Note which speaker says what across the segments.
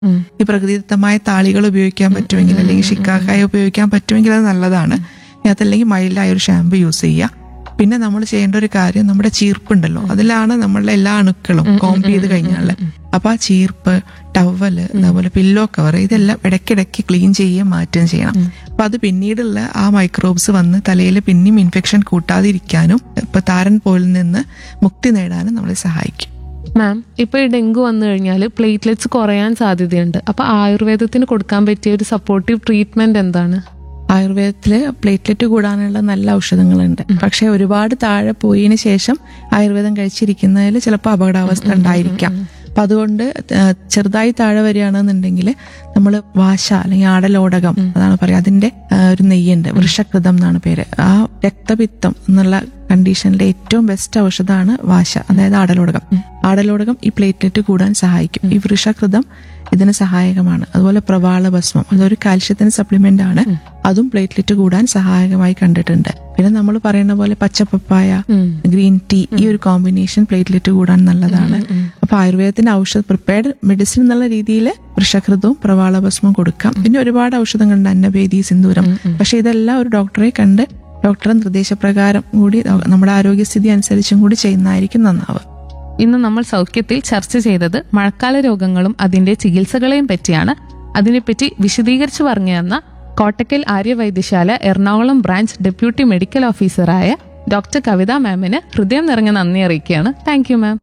Speaker 1: ഉം.
Speaker 2: ഈ പ്രകൃതിദത്തമായ താളികൾ ഉപയോഗിക്കാൻ പറ്റുമെങ്കിൽ അല്ലെങ്കിൽ ഷിക്കാക്കായ ഉപയോഗിക്കാൻ പറ്റുമെങ്കിൽ അത് നല്ലതാണ് ഇനി അതല്ലെങ്കിൽ മൈൽഡായ ഒരു ഷാമ്പു യൂസ് ചെയ്യുക പിന്നെ നമ്മൾ ചെയ്യേണ്ട ഒരു കാര്യം നമ്മുടെ ചീർപ്പുണ്ടല്ലോ അതിലാണ് നമ്മളുടെ എല്ലാ അണുക്കളും കോംപ് ചെയ്ത് കഴിഞ്ഞാൽ അപ്പൊ ആ ചീർപ്പ് ടവല് അതുപോലെ പില്ലോ കവർ ഇതെല്ലാം ഇടയ്ക്കിടയ്ക്ക് ക്ലീൻ ചെയ്യുകയും മാറ്റുകയും ചെയ്യണം അപ്പൊ അത് പിന്നീടുള്ള ആ മൈക്രോബ്സ് വന്ന് തലയിൽ പിന്നെയും ഇൻഫെക്ഷൻ കൂട്ടാതിരിക്കാനും ഇപ്പൊ താരൻ പോലിൽ നിന്ന് മുക്തി നേടാനും നമ്മളെ സഹായിക്കും
Speaker 1: മാം ഇപ്പൊ ഈ ഡെങ്കു വന്നു കഴിഞ്ഞാൽ പ്ലേറ്റ്ലെറ്റ്സ് കുറയാൻ സാധ്യതയുണ്ട് അപ്പൊ ആയുർവേദത്തിന് കൊടുക്കാൻ പറ്റിയ ഒരു സപ്പോർട്ടീവ് ട്രീറ്റ്മെന്റ് എന്താണ്
Speaker 2: ആയുർവേദത്തില് പ്ലേറ്റ്ലെറ്റ് കൂടാനുള്ള നല്ല ഔഷധങ്ങളുണ്ട് പക്ഷെ ഒരുപാട് താഴെ പോയതിനു ശേഷം ആയുർവേദം കഴിച്ചിരിക്കുന്നതിൽ ചിലപ്പോൾ അപകടാവസ്ഥ ഉണ്ടായിരിക്കാം അപ്പൊ അതുകൊണ്ട് ആ, ചെറുതായി താഴെ വരികയാണെന്നുണ്ടെങ്കിൽ നമ്മൾ വാശ അല്ലെങ്കിൽ ആടലോടകം അതാണ് പറയുക അതിന്റെ ആ, ഒരു നെയ്യുണ്ട് വൃഷകൃതം എന്നാണ് പേര് ആ രക്തപിത്തം എന്നുള്ള കണ്ടീഷനിലെ ഏറ്റവും ബെസ്റ്റ് ഔഷധമാണ് വാശ അതായത് ആടലോടകം ആടലോടകം ഈ പ്ലേറ്റ്ലെറ്റ് കൂടാൻ സഹായിക്കും ഈ വൃഷകൃതം ഇതിന് സഹായകമാണ് അതുപോലെ പ്രവാള ഭസ്മം അതൊരു കാൽഷ്യത്തിന് സപ്ലിമെന്റ് ആണ് അതും പ്ലേറ്റ്ലെറ്റ് കൂടാൻ സഹായകമായി കണ്ടിട്ടുണ്ട് പിന്നെ നമ്മൾ പറയുന്ന പോലെ പച്ചപ്പപ്പായ ഗ്രീൻ ടീ ഈ ഒരു കോമ്പിനേഷൻ പ്ലേറ്റ്ലെറ്റ് കൂടാൻ നല്ലതാണ് അപ്പൊ ആയുർവേദത്തിന്റെ ഔഷധ പ്രിപ്പയർഡ് മെഡിസിൻ എന്നുള്ള രീതിയിൽ വൃഷകൃതവും പ്രവാള ഭസ്മവും കൊടുക്കാം പിന്നെ ഒരുപാട് ഔഷധങ്ങളുണ്ട് അന്നഭേദി സിന്ദൂരം പക്ഷെ ഇതെല്ലാം ഒരു ഡോക്ടറെ കണ്ട് ഡോക്ടറെ നിർദ്ദേശപ്രകാരം കൂടി നമ്മുടെ ആരോഗ്യസ്ഥിതി അനുസരിച്ചും കൂടി ചെയ്യുന്നതായിരിക്കും നന്നാവുക
Speaker 1: ഇന്ന് നമ്മൾ സൗഖ്യത്തിൽ ചർച്ച ചെയ്തത് മഴക്കാല രോഗങ്ങളും അതിന്റെ ചികിത്സകളെയും പറ്റിയാണ് അതിനെപ്പറ്റി വിശദീകരിച്ചു പറഞ്ഞു തന്ന Kottakkal Arya Vaidya Sala Ernakulam branch deputy medical ഓഫീസറായ ഡോക്ടർ കവിത മാമിന് ഹൃദയം നിറഞ്ഞ നന്ദി അറിയിക്കുകയാണ് താങ്ക് യു മാം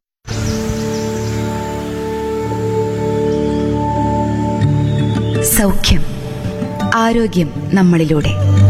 Speaker 3: സൗഖ്യം ആരോഗ്യം നമ്മളിലൂടെ